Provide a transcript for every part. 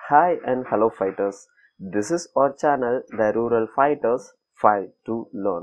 Hi and hello fighters. This is our channel The Rural Fighters Fight to Learn.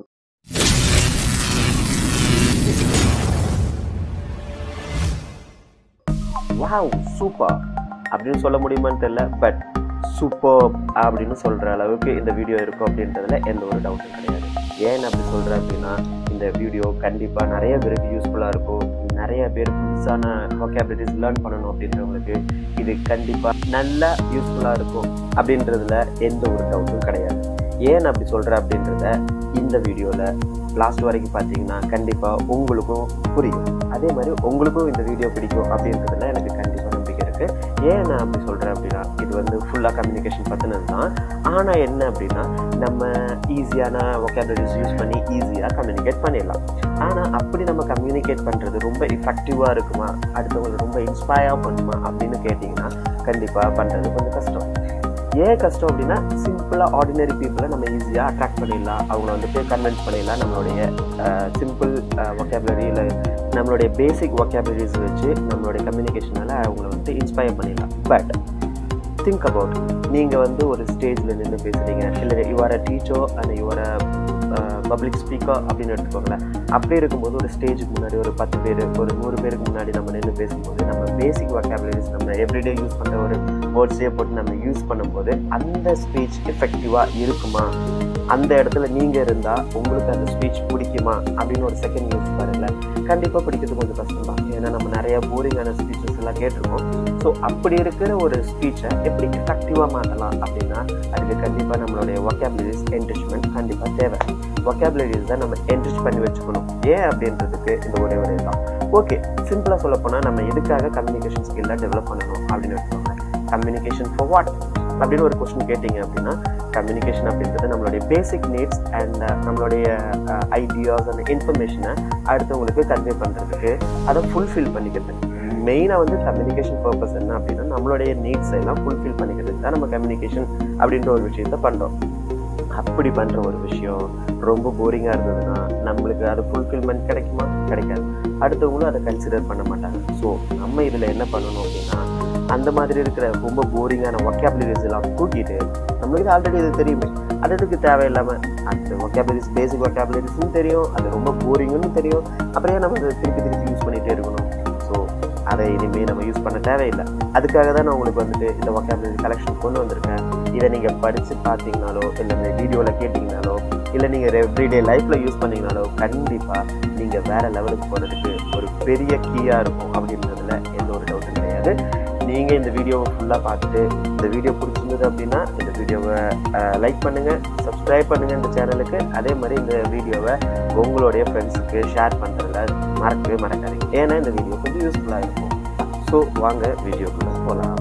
Wow super அப்படின்னு சொல்ல முடியுமான்னு தெரியல but super அப்படின்னு சொல்கிற அளவுக்கு இந்த வீடியோ இருக்கும் அப்படின்றதுல எந்த ஒரு டவுட்டும் கிடையாது ஏன் அப்படி சொல்கிறேன் அப்படின்னா இந்த வீடியோ கண்டிப்பாக நிறைய பேருக்கு யூஸ்ஃபுல்லாக இருக்கும் நிறைய பேர் புதுசான vocabularies லேர்ன் பண்ணணும் அப்படின்றவங்களுக்கு இது கண்டிப்பாக நல்லா யூஸ்ஃபுல்லாக இருக்கும் அப்படின்றதுல எந்த ஒரு டவுட்டும் கிடையாது ஏன் அப்படி சொல்கிறேன் அப்படின்றத இந்த வீடியோவில் லாஸ்ட் வரைக்கும் பார்த்தீங்கன்னா கண்டிப்பாக உங்களுக்கும் புரியும் அதே மாதிரி உங்களுக்கும் இந்த வீடியோ பிடிக்கும் அப்படின்றதுல எனக்கு கண்டிப்பாக நம்பிக்கை இருக்குது ஏன் நான் அப்படி சொல்கிறேன் அப்படின்னா இது வந்து ஃபுல்லாக கம்யூனிகேஷன் பற்றினது தான் ஆனால் என்ன அப்படின்னா நம்ம ஈஸியான vocabularies யூஸ் பண்ணி ஈஸியாக கம்யூனிகேட் பண்ணிடலாம் ஆனால் அப்படி நம்ம கம்யூனிகேட் பண்ணுறது ரொம்ப எஃபெக்டிவாக இருக்குமா அடுத்தவங்களை ரொம்ப இன்ஸ்பயர் பண்ணுமா அப்படின்னு கேட்டிங்கன்னா கண்டிப்பாக பண்ணுறது கொஞ்சம் கஷ்டம் ஏன் கஷ்டம் அப்படின்னா சிம்பிளாக ஆர்டினரி பீப்புளை நம்ம ஈஸியாக அட்ராக்ட் பண்ணிடலாம் அவங்கள வந்துட்டு கன்வின்ஸ் பண்ணிடலாம் நம்மளுடைய சிம்பிள் ஒக்கேபுலரி இல்லை நம்மளுடைய பேசிக் ஒக்கேபுலரிஸ் வச்சு நம்மளுடைய கம்யூனிகேஷனால் அவங்கள வந்து இன்ஸ்பயர் பண்ணிடலாம் பட் திங்க் அபவுட் நீங்கள் வந்து ஒரு ஸ்டேஜில் நின்று பேசுகிறீங்க இல்லை you're a teacher and you're a public speaker அப்படின்னு எடுத்துக்கோங்களேன் அப்படி இருக்கும்போது ஒரு ஸ்டேஜுக்கு முன்னாடி ஒரு பத்து பேர் ஒரு நூறு பேருக்கு முன்னாடி நம்ம நின்று பேசும்போது நம்ம பேசிக் vocabularies நம்ம எவ்ரிடே யூஸ் பண்ணுற ஒரு வேர்ட்ஸே போட்டு நம்ம யூஸ் பண்ணும்போது அந்த ஸ்பீச் எஃபெக்டிவாக இருக்குமா அந்த இடத்துல நீங்கள் இருந்தால் உங்களுக்கு அந்த ஸ்பீச் பிடிக்குமா அப்படின்னு ஒரு செகண்ட் யூஸ் பாருங்கள கண்டிப்பாக பிடிக்கிறது கொஞ்சம் கஷ்டம் தான் ஏன்னா நம்ம நிறைய போரிங்கான ஸ்பீச்சஸ் எல்லாம் கேட்டிருக்கோம் ஸோ அப்படி இருக்கிற ஒரு ஸ்பீச்சை எப்படி எஃபெக்டிவாக மாற்றலாம் அப்படின்னா அதுக்கு கண்டிப்பாக நம்மளுடைய vocabularies என்ரிச்மெண்ட் கண்டிப்பாக தேவை vocabularies தான் நம்ம என்ரிச் பண்ணி வச்சுக்கணும் ஏன் அப்படின்றதுக்கு இந்த ஒரே ஒரே தான் ஓகே சிம்பிளாக சொல்ல போனால் நம்ம எதுக்காக கம்யூனிகேஷன் ஸ்கில்லை டெவலப் பண்ணணும் அப்படின்னு எடுத்துக்கோங்க கம்யூனிகேஷன் ஃபார் வாட் அப்படின்னு ஒரு கொஸ்டின் கேட்டிங்க அப்படின்னா கம்யூனிகேஷன் அப்படின்றது நம்மளுடைய பேசிக் நீட்ஸ் அண்ட் நம்மளுடைய ஐடியாஸ் அண்ட் இன்ஃபர்மேஷனை அடுத்தவங்களுக்கு கன்வே பண்ணுறதுக்கு அதை ஃபுல்ஃபில் பண்ணிக்கிறது மெயினாக வந்து கம்யூனிகேஷன் பர்பஸ் என்ன அப்படின்னா நம்மளுடைய நீட்ஸ் எல்லாம் ஃபுல்ஃபில் பண்ணிக்கிறதுக்கு தான் நம்ம கம்யூனிகேஷன் அப்படின்ற ஒரு விஷயத்த பண்ணுறோம் அப்படி பண்ணுற ஒரு விஷயம் ரொம்ப போரிங்காக இருந்ததுன்னா நம்மளுக்கு அது ஃபுல்ஃபில்மெண்ட் கிடைக்குமா கிடைக்காது அடுத்தவங்களும் அதை கன்சிடர் பண்ண மாட்டாங்க ஸோ நம்ம இதில் என்ன பண்ணணும் அப்படின்னா அந்த மாதிரி இருக்கிற ரொம்ப போரிங்கான ஒக்காபுலரிஸ் எல்லாம் தூக்கிட்டு நம்மளுக்கு ஆல்ரெடி இது தெரியுமே அது எதுக்கு தேவையில்லாமல் அந்த ஒக்காபுலரிஸ் பேசிக் ஒக்காபுலரிஸும் தெரியும் அது ரொம்ப போரிங்னு தெரியும் அப்புறம் ஏன் நம்ம அதை திருப்பி திருப்பி யூஸ் பண்ணிகிட்டே இருக்கணும் ஸோ அதை இனிமேல் நம்ம யூஸ் பண்ண தேவையில்லை அதுக்காக தான் நான் உங்களுக்கு வந்துட்டு இந்த ஒக்காபுலரி கலெக்ஷன் கொண்டு வந்திருக்கேன் இதை நீங்கள் படித்து பார்த்தீங்கனாலோ இல்லை இந்த வீடியோவில் கேட்டிங்கனாலோ இல்லை நீங்கள் எவ்ரிடே லைஃப்பில் யூஸ் பண்ணீங்கனாலோ கண்டிப்பாக நீங்கள் வேறு லெவலுக்கு போகிறதுக்கு ஒரு பெரிய கீயாக இருக்கும் அப்படின்றதுல எந்த ஒரு டவுட்டும் கிடையாது நீங்கள் இந்த வீடியோவை ஃபுல்லாக பார்த்துட்டு இந்த வீடியோ பிடிச்சிருந்தது அப்படின்னா இந்த வீடியோவை லைக் பண்ணுங்கள் சப்ஸ்கிரைப் பண்ணுங்கள் இந்த சேனலுக்கு அதே மாதிரி இந்த வீடியோவை உங்களுடைய ஃப்ரெண்ட்ஸுக்கு ஷேர் பண்ணுறதுல மறக்கவே மறக்காதீங்க ஏன்னா இந்த வீடியோ கொஞ்சம் யூஸ்ஃபுல்லாக இருக்கும் ஸோ வாங்க வீடியோக்குள்ளே போகலாம்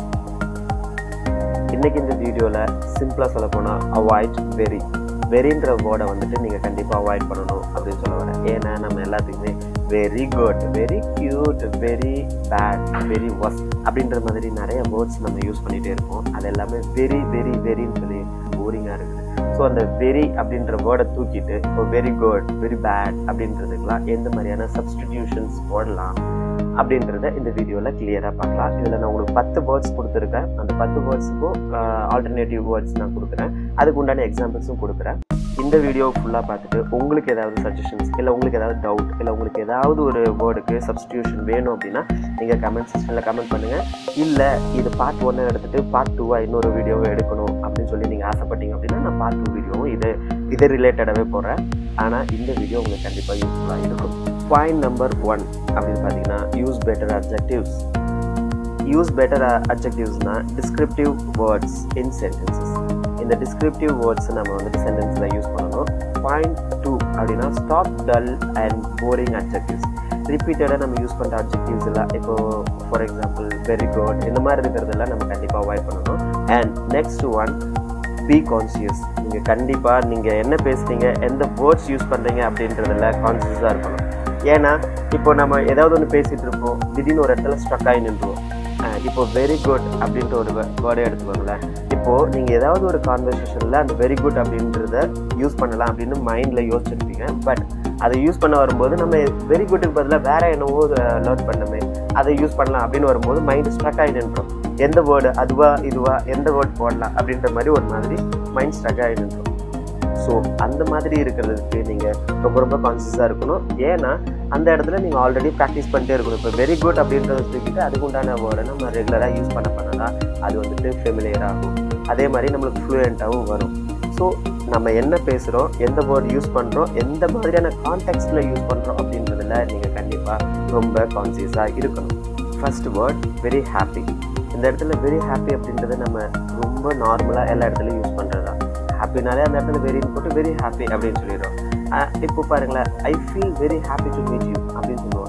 இன்றைக்கி இந்த வீடியோவில் சிம்பிளாக சொல்ல போனால் அவாய்ட் வெரி வெரின்ற வேர்டை வந்துட்டு நீங்கள் கண்டிப்பாக அவாய்ட் பண்ணணும் அப்படின்னு சொல்ல வரேன் ஏன்னா நம்ம எல்லாத்துக்குமே very good very cute very bad very worse அப்படின்ற மாதிரி நிறைய வேர்ட்ஸ் நம்ம யூஸ் பண்ணிகிட்டே இருப்போம் அது எல்லாமே வெரி வெரி வெரின்னு சொல்லி போரிங்காக இருக்குது ஸோ அந்த வெரி அப்படின்ற வேர்டை தூக்கிட்டு இப்போ வெரி குட் வெரி பேட் அப்படின்றதுக்கெலாம் எந்த மாதிரியான சப்ஸ்டிடியூஷன்ஸ் போடலாம் அப்படின்றத இந்த வீடியோவில் கிளியராக பார்க்கலாம் இதில் நான் உங்களுக்கு பத்து வேர்ட்ஸ் கொடுத்துருக்கேன் அந்த பத்து வேர்ட்ஸுக்கும் ஆல்டர்னேட்டிவ் வேர்ட்ஸ் நான் கொடுக்குறேன் அதுக்கு உண்டான எக்ஸாம்பிள்ஸும் கொடுக்குறேன் இந்த வீடியோ ஃபுல்லாக பார்த்துட்டு உங்களுக்கு ஏதாவது சஜஷன்ஸ் இல்லை உங்களுக்கு ஏதாவது டவுட் இல்லை உங்களுக்கு ஏதாவது ஒரு வேர்டுக்கு சப்ஸ்டியூஷன் வேணும் அப்படின்னா நீங்கள் கமெண்ட் செக்ஷனில் கமெண்ட் பண்ணுங்கள் இல்லை இது பார்ட் ஒன்று எடுத்துகிட்டு பார்ட் டூவாக இன்னொரு வீடியோவை எடுக்கணும் அப்படின்னு சொல்லி நீங்கள் ஆசைப்பட்டீங்க அப்படின்னா நான் பார்ட் டூ வீடியோவும் இது இது ரிலேட்டடாகவே போடுறேன் ஆனால் இந்த வீடியோ உங்களுக்கு கண்டிப்பாக யூஸ்ஃபுல்லாக இருக்கும் பாயிண்ட் நம்பர் ஒன் அப்படின்னு பார்த்தீங்கன்னா use better objectives use better அப்ஜெக்டிவ்ஸ்னால் டிஸ்கிரிப்டிவ் வேர்ட்ஸ் இன் சென்டென்சஸ் இந்த டிஸ்கிரிப்டிவ் வேர்ட்ஸ் நம்ம வந்துட்டு சென்டென்ஸில் யூஸ் பண்ணணும் பாயிண்ட் டூ அப்படின்னா stop dull and boring objectives ரிப்பீட்டடாக நம்ம யூஸ் பண்ணுற அப்ஜெக்டிவ்ஸ் எல்லாம் இப்போது ஃபார் எக்ஸாம்பிள் வெரி குட் இந்த மாதிரி இருக்கிறதெல்லாம் நம்ம கண்டிப்பாக அவாய்ட் பண்ணணும் and next one be conscious நீங்கள் கண்டிப்பாக நீங்கள் என்ன பேசுகிறீங்க எந்த வேர்ட்ஸ் யூஸ் பண்ணுறீங்க அப்படின்றதில் கான்சியஸாக இருக்கணும் ஏன்னா இப்போ நம்ம ஏதாவது ஒன்று பேசிகிட்டு இருப்போம் திடீர்னு ஒரு இடத்துல ஸ்ட்ரக் ஆகி நின்றுவோம் இப்போ வெரி குட் அப்படின்ற ஒரு வேர்டை எடுத்துக்கோங்களேன் இப்போது நீங்கள் ஏதாவது ஒரு கான்வர்சேஷனில் அந்த வெரி குட் அப்படின்றத யூஸ் பண்ணலாம் அப்படின்னு மைண்டில் யோசிச்சிருப்பீங்க பட் அதை யூஸ் பண்ண வரும்போது நம்ம வெரி குட்டுக்கு பதிலாக வேறு என்னவோ லேர்ன் பண்ணமே அதை யூஸ் பண்ணலாம் அப்படின்னு வரும்போது மைண்டு ஸ்ட்ரக் ஆகி நின்றோம் எந்த வேர்டு அதுவா இதுவா எந்த வேர்ட் போடலாம் அப்படின்ற மாதிரி ஒரு மாதிரி மைண்ட் ஸ்ட்ரக் ஆகிடும் ஸோ அந்த மாதிரி இருக்கிறதுக்கு நீங்கள் ரொம்ப ரொம்ப கான்சியஸாக இருக்கணும் ஏன்னா அந்த இடத்துல நீங்கள் ஆல்ரெடி ப்ராக்டிஸ் பண்ணிட்டே இருக்கணும் இப்போ வெரி குட் அப்படின்றத தூக்கிட்டு அதுக்கு உண்டான வேர்டை நம்ம ரெகுலராக யூஸ் பண்ண பண்ண தான் அது வந்துட்டு ஃபெமிலியர் ஆகும் அதே மாதிரி நம்மளுக்கு ஃப்ளூயண்ட்டாகவும் வரும் ஸோ நம்ம என்ன பேசுகிறோம் எந்த வேர்ட் யூஸ் பண்ணுறோம் எந்த மாதிரியான கான்டெக்ட்டில் யூஸ் பண்ணுறோம் அப்படின்றதுல நீங்கள் கண்டிப்பாக ரொம்ப கான்சியஸாக இருக்கணும் ஃபர்ஸ்ட் வேர்ட் வெரி ஹாப்பி இந்த இடத்துல வெரி ஹாப்பி அப்படின்றது நம்ம ரொம்ப நார்மலாக எல்லா இடத்துலையும் யூஸ் பண்ணுறது தான் ஹாப்பினாலே அந்த இடத்துல வெரின்னு போட்டு வெரி ஹாப்பி அப்படின்னு சொல்லிடுறோம் இப்போ பாருங்களேன் I feel very happy to meet you அப்படின்னு சொல்லுவோம்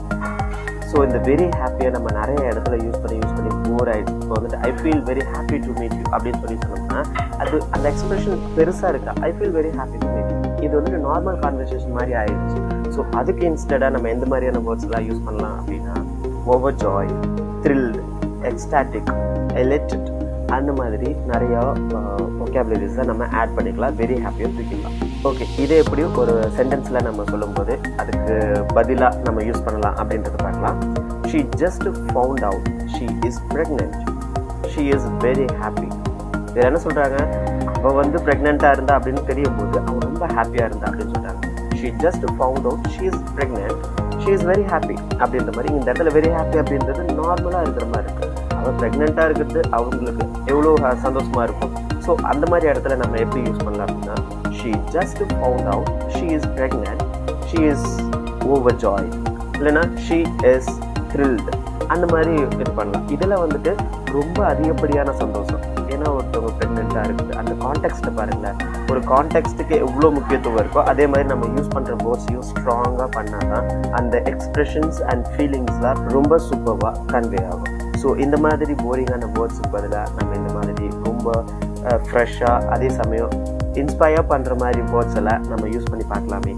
ஸோ இந்த வெரி ஹாப்பியை நம்ம நிறைய இடத்துல யூஸ் பண்ணி யூஸ் பண்ணி போர் ஆயிடுச்சு இப்போ வந்துட்டு I feel very happy to meet you அப்படின்னு சொல்லி சொன்னோம்னா அது அந்த எக்ஸ்பிரஷன் பெருசாக இருக்கா I feel very happy to meet you இது வந்துட்டு நார்மல் கான்வர்சேஷன் மாதிரி ஆயிடுச்சு ஸோ அதுக்கு இன்ஸ்டடாக நம்ம எந்த மாதிரியான வேர்ட்ஸ் எல்லாம் யூஸ் பண்ணலாம் அப்படின்னா over joy thrilled ecstatic elated அந்த மாதிரி நிறையா ஒகேபுலரிஸை நம்ம ஆட் பண்ணிக்கலாம் வெரி ஹாப்பியாக தூக்கிக்கலாம் ஓகே இதே எப்படி ஒரு சென்டென்ஸில் நம்ம சொல்லும்போது அதுக்கு பதிலாக நம்ம யூஸ் பண்ணலாம் அப்படின்றத பார்க்கலாம் she just found out she is pregnant she is very happy இதில் என்ன சொல்கிறாங்க அவள் வந்து ப்ரெக்னெண்ட்டாக இருந்தா அப்படின்னு தெரியும் போது அவன் ரொம்ப ஹாப்பியாக இருந்தா அப்படின்னு சொல்கிறாங்க she just found out she is pregnant she is very happy அப்படின்ற மாதிரி இந்த இடத்துல வெரி ஹாப்பி அப்படின்றது நார்மலாக இருக்கிற மாதிரி இருக்குது அவள் ப்ரெக்னெண்ட்டாக இருக்கிறது அவங்களுக்கு எவ்வளோ சந்தோஷமாக இருக்கும் ஸோ அந்த மாதிரி இடத்துல நம்ம எப்படி யூஸ் பண்ணலாம் அப்படின்னா she just found out she is pregnant she is over joy இல்லைன்னா ஷீ இஸ் த்ரில்டு அந்த மாதிரி இது பண்ணலாம் இதில் வந்துட்டு ரொம்ப அதிகப்படியான சந்தோஷம் ஏன்னா ஒருத்தவங்க ப்ரெக்னெண்ட்டாக இருக்குது அந்த கான்டெக்ட்டை பாருங்களேன் ஒரு கான்டெக்ட்டுக்கு எவ்வளோ முக்கியத்துவம் இருக்கோ அதே மாதிரி நம்ம யூஸ் பண்ணுற வேர்ட்ஸையும் ஸ்ட்ராங்காக பண்ணால் தான் அந்த எக்ஸ்ப்ரெஷன்ஸ் அண்ட் ஃபீலிங்ஸ்லாம் ரொம்ப சூப்பராக கன்வே ஆகும் ஸோ இந்த மாதிரி போரிங்கான வேர்ட்ஸுக்கு பதிலாக நம்ம இந்த மாதிரி ரொம்ப ஃப்ரெஷ்ஷாக அதே சமயம் இன்ஸ்பயர் பண்ணுற மாதிரி வேர்ட்ஸ் எல்லாம் நம்ம யூஸ் பண்ணி பார்க்கலாமே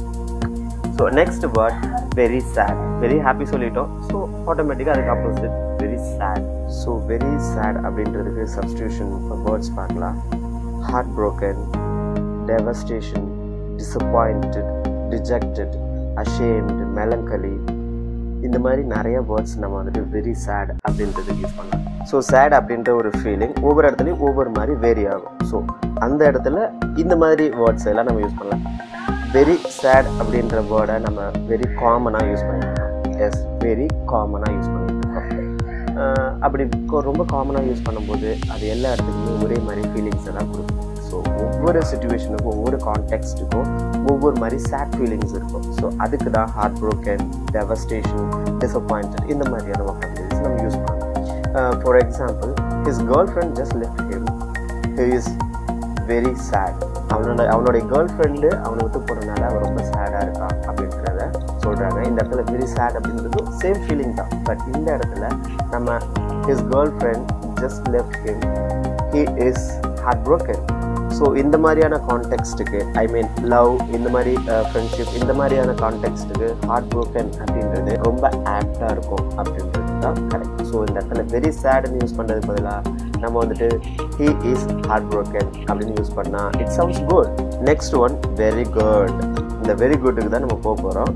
so next word very sad very happy சொல்லிட்டோம் ஸோ ஆட்டோமேட்டிக்காக அதுக்கு opposite very sad so very sad அப்படின்றதுக்கு சப்ஸ்டியூஷன் வேர்ட்ஸ் பார்க்கலாம் heart broken devastation disappointed dejected ashamed melancholy இந்த மாதிரி நிறைய வேர்ட்ஸ் நம்ம வந்துட்டு வெரி சேட் அப்படின்றதுக்கு யூஸ் பண்ணலாம் ஸோ சேட் அப்படின்ற ஒரு ஃபீலிங் ஒவ்வொரு இடத்துலையும் ஒவ்வொரு மாதிரி வேரி ஆகும் ஸோ அந்த இடத்துல இந்த மாதிரி வேர்ட்ஸ் எல்லாம் நம்ம யூஸ் பண்ணலாம் வெரி சேட் அப்படின்ற வேர்டை நம்ம வெரி காமனாக யூஸ் பண்ணிக்கலாம் எஸ் வெரி காமனாக யூஸ் பண்ணிக்கலாம் அப்படி ரொம்ப காமனாக யூஸ் பண்ணும்போது அது எல்லா இடத்துக்குமே ஒரே மாதிரி ஃபீலிங்ஸை தான் கொடுக்கும் ஸோ ஒவ்வொரு சுச்சுவேஷனுக்கும் ஒவ்வொரு கான்டெக்ஸ்ட்டுக்கும் ஒவ்வொரு மாதிரி சேட் ஃபீலிங்ஸ் இருக்கும் ஸோ அதுக்கு தான் ஹார்ட் ப்ரோக்கன் டெவஸ்டேஷன் டிசப்பாயிண்டட் இந்த மாதிரியான ஒக்காபிலிட்டிஸ் நம்ம யூஸ் பண்ணலாம் for example his girlfriend just left him he is very sad அவனோட அவனுடைய கேர்ள் ஃப்ரெண்டு அவனை விட்டு போனதுனால அவன் ரொம்ப சேடாக இருக்கான் அப்படின்றத சொல்கிறாங்க இந்த இடத்துல வெரி சேட் அப்படின்றது சேம் ஃபீலிங் தான் பட் இந்த இடத்துல நம்ம his girlfriend just left him he is heart broken so இந்த மாதிரியான கான்டெக்ஸ்ட்டுக்கு ஐ மீன் லவ் இந்த மாதிரி ஃப்ரெண்ட்ஷிப் இந்த மாதிரியான கான்டெக்ஸ்ட்டுக்கு ஹார்ட் ப்ரோக்கன் அப்படின்றது ரொம்ப ஆக்டாக இருக்கும் அப்படின்றது தான் கரெக்ட் ஸோ இந்த இடத்துல வெரி சேடுன்னு யூஸ் பண்ணுறதுக்கு பதிலாக நம்ம வந்துட்டு ஹீ இஸ் ஹார்ட் ப்ரோக்கன் அப்படின்னு யூஸ் பண்ணால் it sounds good next one very good இந்த வெரி குட்டுக்கு தான் நம்ம போக போகிறோம்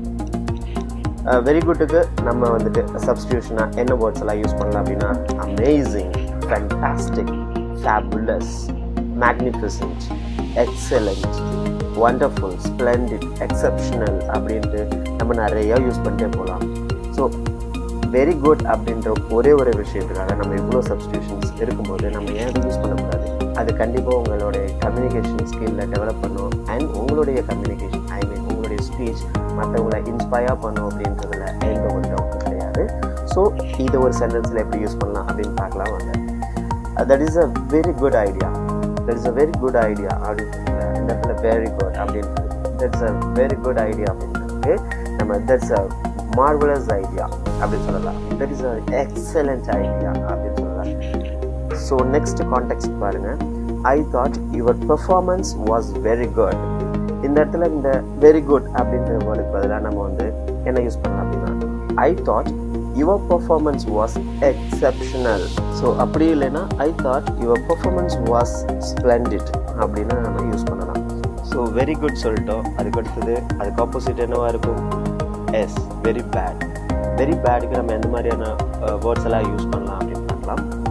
வெரி குட்டுக்கு நம்ம வந்துட்டு சப்ஸ்டியூஷனாக என்ன வேர்ட்ஸ் எல்லாம் யூஸ் பண்ணலாம் அப்படின்னா amazing fantastic fabulous magnificent excellent wonderful splendid exceptional அப்படின்ட்டு நம்ம நிறையா யூஸ் பண்ணிட்டே போகலாம் ஸோ வெரி குட் அப்படின்ற ஒரே ஒரு விஷயத்துக்காக நம்ம இவ்வளோ சப்ஸ்டியூஷன்ஸ் இருக்கும்போது நம்ம ஏன் யூஸ் பண்ணக்கூடாது அது கண்டிப்பாக உங்களுடைய கம்யூனிகேஷன் ஸ்கில்ல டெவலப் பண்ணும் அண்ட் உங்களுடைய கம்யூனிகேஷன் ஐ மீன் உங்களுடைய ஸ்பீச் மற்றவங்களை இன்ஸ்பயர் பண்ணும் அப்படின்றதுல எந்த ஒரு டவுட்டும் கிடையாது ஸோ இதை ஒரு சென்டென்ஸில் எப்படி யூஸ் பண்ணலாம் அப்படின்னு பார்க்கலாம் வாங்க that is a very good idea that is a very good idea அப்படின்னு இந்த இடத்துல வெரி குட் அப்படின்றது that's a very good idea அப்படின்றது நம்ம தட்ஸ் அ மார்வலஸ் ஐடியா அப்படின்னு சொல்லலாம் that is a excellent idea அப்படின்னு சொல்லலாம் ஸோ நெக்ஸ்ட் கான்டெக்ட் பாருங்க I thought your performance was very good இந்த இடத்துல இந்த வெரி குட் அப்படின்ற வேர்டுக்கு பதிலாக நம்ம வந்து என்ன யூஸ் பண்ணலாம் அப்படின்னா I thought your performance was exceptional so அப்படி இல்லைன்னா I thought your performance was splendid அப்படின்னு நம்ம யூஸ் பண்ணலாம் ஸோ வெரி குட் சொல்லிட்டோம் அதுக்கு அடுத்தது அதுக்கு ஆப்போசிட் என்னவா இருக்கும் எஸ் வெரி பேட் வெரி பேடுக்கு நம்ம எந்த மாதிரியான வேர்ட்ஸ் எல்லாம் யூஸ் பண்ணலாம் அப்படின்னு பார்க்கலாம்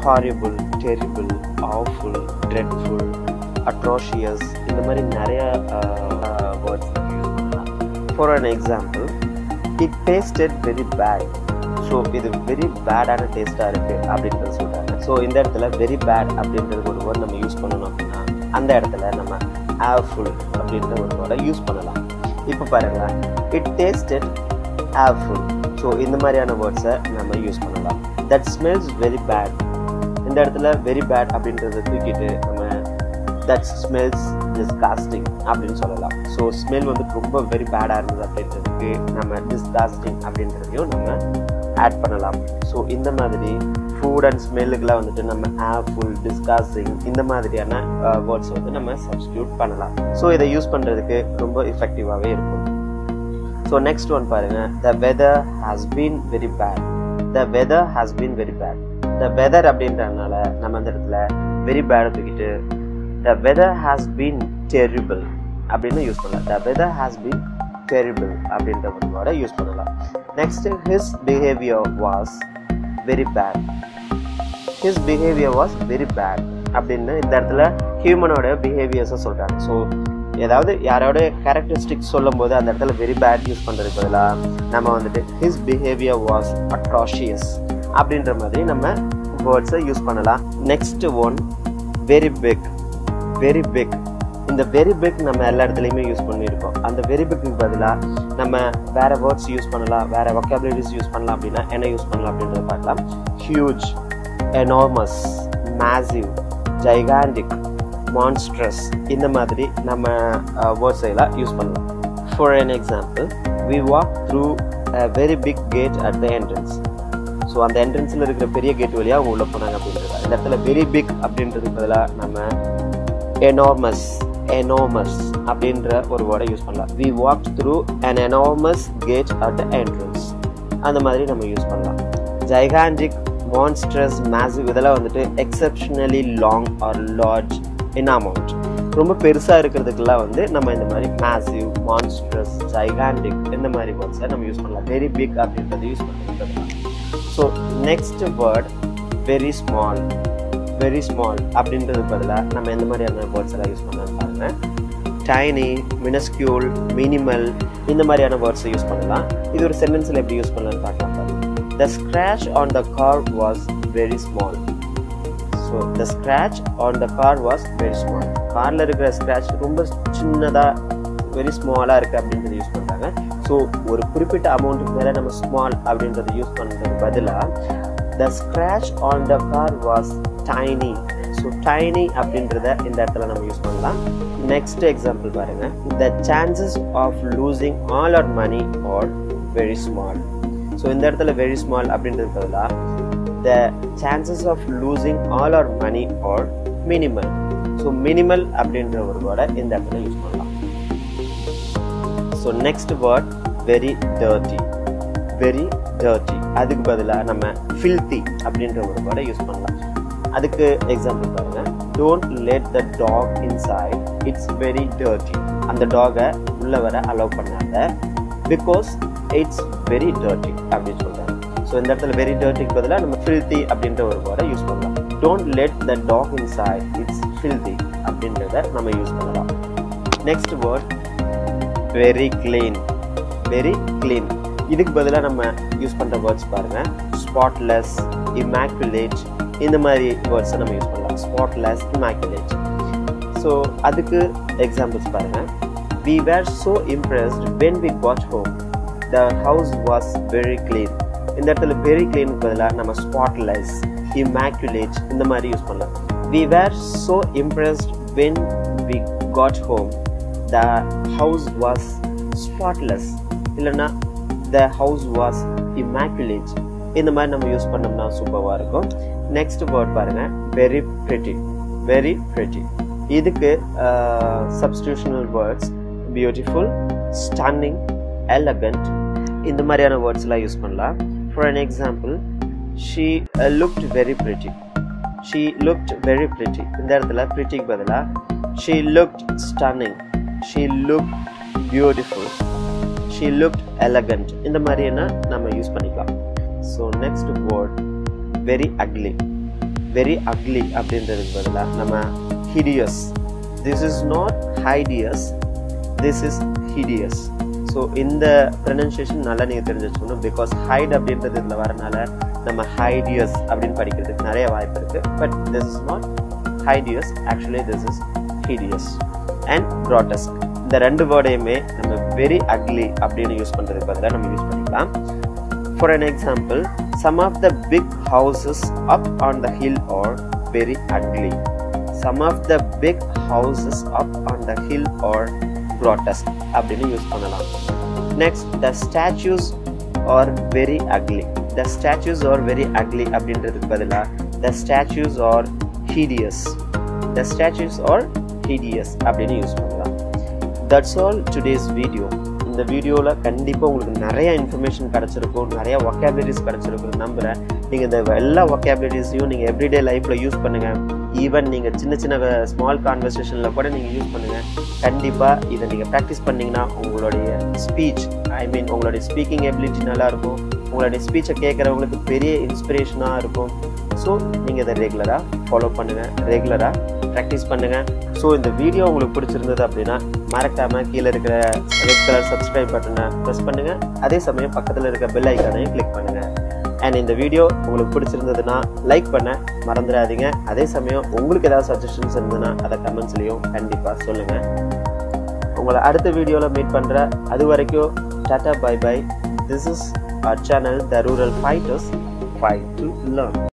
horrible terrible awful dreadful atrocious இந்த மாதிரி நிறைய வேர்ட்ஸ் யூஸ் பண்ணலாம் for an example it tasted very bad so இது வெரி பேடான டேஸ்ட்டாக இருக்குது அப்படின்றது சொல்கிறாங்க ஸோ இந்த இடத்துல வெரி பேட் அப்படின்றது ஒரு வேர்ட் நம்ம யூஸ் பண்ணணும் அப்படின்னா அந்த இடத்துல நம்ம ஆஃபுல் அப்படின்ற ஒரு வேர்டை யூஸ் பண்ணலாம் இப்போ பாருங்கள் இட் டேஸ்டட் ஆஃபுல் ஸோ இந்த மாதிரியான வேர்ட்ஸை நம்ம யூஸ் பண்ணலாம் தட் ஸ்மெல்ஸ் வெரி பேட் இந்த இடத்துல வெரி பேட் அப்படின்றத தூக்கிட்டு நம்ம தட் ஸ்மெல்ஸ் டிஸ்காஸ்டிங் அப்படின்னு சொல்லலாம் ஸோ ஸ்மெல் வந்து ரொம்ப வெரி பேடாக இருந்தது அப்படின்றதுக்கு நம்ம டிஸ்காஸ்டிங் அப்படின்றதையும் நம்ம ஆட் பண்ணலாம் ஸோ இந்த மாதிரி ஃபுட் அண்ட் ஸ்மெல்லுக்கெலாம் வந்துட்டு நம்ம ஆஃபுல் டிஸ்காஸ்டிங் இந்த மாதிரியான வேர்ட்ஸ் வந்து நம்ம சப்ஸ்டியூட் பண்ணலாம் ஸோ இதை யூஸ் பண்ணுறதுக்கு ரொம்ப எஃபெக்டிவாகவே இருக்கும் ஸோ நெக்ஸ்ட் ஒன் பாருங்க the weather has been very bad the weather has been very bad the weather அப்படின்றதுனால நம்ம அந்த இடத்துல வெரி பேட் தூக்கிட்டு the weather has been terrible அப்படின்னு யூஸ் பண்ணலாம் the weather has been terrible அப்படின்ற ஒரு வேர்டை யூஸ் பண்ணலாம் next his behaviour was very bad his behaviour was very bad அப்படின்னு இந்த இடத்துல ஹியூமனோட பிஹேவியர்ஸை சொல்கிறாங்க ஸோ ஏதாவது யாரோட கேரக்டரிஸ்டிக்ஸ் சொல்லும் போது அந்த இடத்துல வெரி பேட் யூஸ் பண்ணுறதுக்கு பதிலாக நம்ம வந்துட்டு ஹிஸ் பிஹேவியர் வாஸ் அட்ராஷியஸ் அப்படின்ற மாதிரி நம்ம வேர்ட்ஸை யூஸ் பண்ணலாம் next one very big very big இந்த வெரி பிக் நம்ம எல்லா இடத்துலையுமே யூஸ் பண்ணியிருக்கோம் அந்த வெரி பிக்கு பதிலாக நம்ம வேற வேர்ட்ஸ் யூஸ் பண்ணலாம் வேற ஒக்காபுலரிஸ் யூஸ் பண்ணலாம் அப்படின்னா என்ன யூஸ் பண்ணலாம் அப்படின்றத பார்க்கலாம் huge enormous massive gigantic monstrous இந்த மாதிரி நம்ம வேர்ட்ஸ் எல்லாம் யூஸ் பண்ணலாம் for an example we walk through a very big gate at the entrance so அந்த என்ட்ரன்ஸில் இருக்கிற பெரிய கேட் வழியாக அவங்க உள்ளே போனாங்க அப்படின்றது இந்த இடத்துல வெரி பிக் அப்படின்றதுக்கு பதிலாக நம்ம எனார்மஸ் எனார்மஸ் அப்படின்ற ஒரு வேர்டை யூஸ் பண்ணலாம் we walk through an enormous gate at the entrance அந்த மாதிரி நம்ம யூஸ் பண்ணலாம் ஜைகாண்டிக் மான்ஸ்ட்ரஸ் மேசிவ் இதெல்லாம் வந்துட்டு exceptionally long or large in amount ரொம்ப பெருசாக இருக்கிறதுக்கெல்லாம் வந்து நம்ம இந்த மாதிரி மேசிவ் மான்ஸ்ட்ரஸ் ஜைகாண்டிக் இந்த மாதிரி வேர்ட்ஸை நம்ம யூஸ் பண்ணலாம் வெரி பிக் அப்படின்றத யூஸ் பண்ணிக்கலாம் so next word very small very small அப்படின்றது பதிலாக நம்ம எந்த மாதிரியான வேர்ட்ஸ் எல்லாம் யூஸ் பண்ணலாம்னு பாருங்க டைனி மினஸ்கியூல் மினிமல் இந்த மாதிரியான வேர்ட்ஸை யூஸ் பண்ணலாம் இது ஒரு சென்டென்ஸில் எப்படி யூஸ் பண்ணலாம்னு பார்க்கலாம் பாருங்க the scratch on the car was very small so the scratch on the car was very small காரில் இருக்கிற ஸ்க்ராச் ரொம்ப சின்னதாக வெரி ஸ்மாலாக இருக்குது அப்படின்றத யூஸ் பண்ணுறாங்க ஸோ ஒரு குறிப்பிட்ட அமௌண்ட்டுக்கு மேலே நம்ம ஸ்மால் அப்படின்றத யூஸ் பண்ணுறதுக்கு பதிலாக the scratch on the car was tiny so tiny அப்படின்றத இந்த இடத்துல நம்ம யூஸ் பண்ணலாம் நெக்ஸ்ட் எக்ஸாம்பிள் பாருங்க the chances of losing all our money are very small so இந்த இடத்துல வெரி ஸ்மால் அப்படின்றது பதிலாக the chances of losing all our money are minimal so minimal அப்படின்ற ஒரு வேர்டை இந்த இடத்துல யூஸ் பண்ணலாம் so next word very dirty very dirty அதுக்கு பதிலாக நம்ம ஃபில்த்தி அப்படின்ற ஒரு வேர்டை யூஸ் பண்ணலாம் அதுக்கு எக்ஸாம்பிள் பாருங்க don't let the dog inside it's very dirty அந்த டாகை உள்ள வர அலோவ் பண்ணாத பிகாஸ் இட்ஸ் வெரி டர்ட்டி அப்படின்னு சொல்றாங்க ஸோ இந்த இடத்துல வெரி டர்ட்டிக்கு பதிலாக நம்ம ஃபில்த்தி அப்படின்ற ஒரு வேர்டை யூஸ் பண்ணலாம் don't let the dog inside it's filthy அப்படின்றத நம்ம யூஸ் பண்ணலாம் next word very clean very clean இதுக்கு பதிலாக நம்ம யூஸ் பண்ணுற வேர்ட்ஸ் பாருங்க ஸ்பாட்லெஸ் இமேக்குலேட் இந்த மாதிரி வேர்ட்ஸை நம்ம யூஸ் பண்ணலாம் ஸ்பாட்லெஸ் இமேக்குலேட் ஸோ அதுக்கு எக்ஸாம்பிள்ஸ் பாருங்க we were so impressed when we watch home the house was very clean இந்த இடத்துல வெரி கிளீனுக்கு பதிலாக நம்ம ஸ்பாட்லெஸ் இமேக்குலேட் இந்த மாதிரி யூஸ் பண்ணலாம் we were so impressed when we got home the house was spotless இல்லைன்னா த ஹவுஸ் வாஸ் இமேக்குலேட் இந்த மாதிரி நம்ம யூஸ் பண்ணோம்னா சூப்பராக இருக்கும் நெக்ஸ்ட் வேர்ட் பாருங்க வெரி ப்ரெட்டி வெரி ப்ரெட்டி இதுக்கு substitutional words beautiful stunning elegant இந்த மாதிரியான வேர்ட்ஸ்லாம் யூஸ் பண்ணலாம் for an example she looked very pretty she looked very pretty இந்த இடத்துல ப்ரிட்டிக்கு பதிலாக she looked stunning she look beautiful she looked elegant இந்த மாதிரியான நம்ம யூஸ் பண்ணிக்கலாம் so next word very ugly very ugly அப்படின்றதுக்கு பதிலாக நம்ம hideous this is not hideous this is hideous so இந்த ப்ரொனன்சியேஷன் நல்லா நீங்கள் தெரிஞ்சு வச்சுக்கணும் பிகாஸ் ஹைட் அப்படின்றது இதில் வரனால நம்ம ஹைடியஸ் அப்படின்னு படிக்கிறதுக்கு நிறைய வாய்ப்பு இருக்குது but this is not hideous actually this is hideous and grotesque இந்த ரெண்டு வேர்டையுமே நம்ம வெரி அக்லி அப்படின்னு யூஸ் பண்ணுறதுக்கு பதிலாக நம்ம யூஸ் பண்ணிக்கலாம் for an example some of the big houses up on the hill are very ugly some of the big houses up on the hill are grotesque அப்படின்னு use பண்ணலாம் next the statues are very ugly the statues are very ugly அப்படின்றதுக்கு பதிலாக the statues are hideous the statues are hideous அப்படின்னு use பண்ணலாம் that's all today's video இந்த வீடியோவில் கண்டிப்பாக உங்களுக்கு நிறைய இன்ஃபர்மேஷன் கிடச்சிருக்கும் நிறைய ஒக்காபுலரிஸ் கிடச்சிருக்கும் நம்புகிறேன் நீங்கள் இந்த எல்லா ஒக்காபுலரிஸையும் நீங்கள் எவ்ரிடே லைஃப்பில் யூஸ் பண்ணுங்கள் ஈவன் நீங்கள் சின்ன சின்ன ஸ்மால் கான்வர்சேஷனில் கூட நீங்கள் யூஸ் பண்ணுங்கள் கண்டிப்பாக இதை நீங்கள் ப்ராக்டிஸ் பண்ணிங்கன்னா உங்களுடைய ஸ்பீச் ஐ மீன் உங்களுடைய ஸ்பீக்கிங் எபிலிட்டி நல்லாயிருக்கும் உங்களுடைய ஸ்பீச்சை கேட்குறவங்களுக்கு பெரிய இன்ஸ்பிரேஷனாக இருக்கும் ஸோ நீங்கள் இதை ரெகுலராக ஃபாலோ பண்ணுங்கள் ரெகுலராக ப்ராக்டிஸ் பண்ணுங்கள் ஸோ இந்த வீடியோ உங்களுக்கு பிடிச்சிருந்தது அப்படின்னா மறக்காமல் கீழே இருக்கிற ரெட் கலர் சப்ஸ்கிரைப் பட்டனை ப்ரெஸ் பண்ணுங்கள் அதே சமயம் பக்கத்தில் இருக்க பெல் ஐக்கானையும் கிளிக் பண்ணுங்கள் அண்ட் இந்த வீடியோ உங்களுக்கு பிடிச்சிருந்ததுன்னா லைக் பண்ண மறந்துடாதீங்க அதே சமயம் உங்களுக்கு ஏதாவது சஜஷன்ஸ் இருந்ததுன்னா அதை கமெண்ட்ஸ்லேயும் கண்டிப்பாக சொல்லுங்கள் உங்களை அடுத்த வீடியோவில் மீட் பண்ணுற அது வரைக்கும் tata bye bye this is our channel The Rural Fighters Fight to Learn.